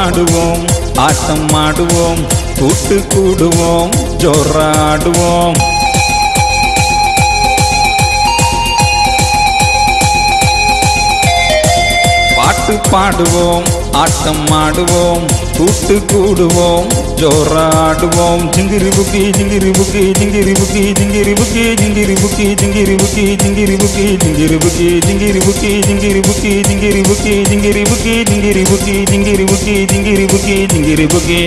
பாடுவோம் ஆட்டம் ஆடுவோம் கூட்டு கூடுவோம் ஜோராடுவோம் பாட்டு பாடுவோம் ஆட்டம் ஆடுவோம் கூட்டு கூடுவோம் ஜோராடுவோம் ஜிங்கிரி புக்கி ஜிங்கிரி புக்கி ஜிங்கிரி புக்கி ஜிங்கிரி புக்கி ஜிங்கிரி புக்கி ஜிங்கிரி புக்கி ஜிங்கிரி புக்கி ஜிங்கிரி புக்கி ஜிங்கிரி புக்கி ஜிங்கிரி புக்கி ஜிங்கிரி புக்கி ஜிங்கிரி புக்கி ஜிங்கிரி புக்கி ஜிங்கிரி புக்கி ஜிங்கிரி புக்கி ஜிங்கிரி புக்கி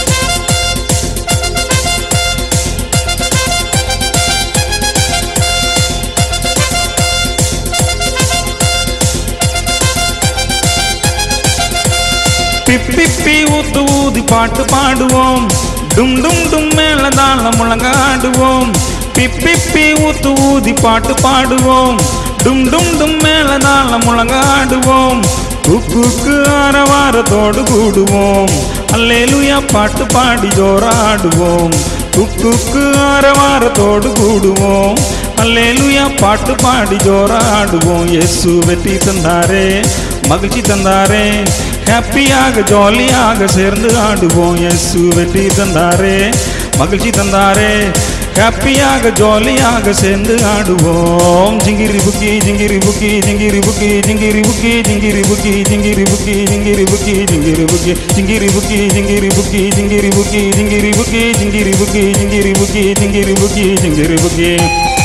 பிப்பி ஊத்து ஊதி பாட்டு பாடுவோம் டும் டும் டும் மேல தாள முழங்காடுவோம் பிப்பி ஊத்து ஊதி பாட்டு பாடுவோம் டும் டும் டும் மேல தாள முழங்காடுவோம் குக்கு ஆரவாரத்தோடு கூடுவோம் அல்லேலுயா பாட்டு பாடி ஜோராடுவோம் குக்கு ஆரவாரத்தோடு கூடுவோம் அல்லேலுயா பாட்டு பாடி ஜோராடுவோம் இயேசு வெற்றி தந்தாரே மகிழ்ச்சி தந்தாரே ஹாப்பியாக ஜாலியாக சேர்ந்து ஆடுவோம் இயேசு வெற்றி தந்தாரே மகிழ்ச்சி தந்தாரே ஹாப்பியாக ஜாலியாக சேர்ந்து ஆடுவோம் ஜிங்கிரி புக்கி ஜிங்கிரி புக்கி ஜிங்கிரி புக்கி ஜிங்கிரி புக்கி ஜிங்கிரி புக்கி ஜிங்கிரி புக்கி ஜிங்கிரி புக்கி ஜிங்கிரி புக்கி ஜிங்கிரி புக்கி ஜிங்கிரி புக்கி ஜிங்கிரி புக்கி ஜிங்கிரி புக்கி ஜிங்கிரி புக்கி ஜிங்கிரி புக்கி ஜிங்கிரி புக்கி ஜிங்கிரி புக்கி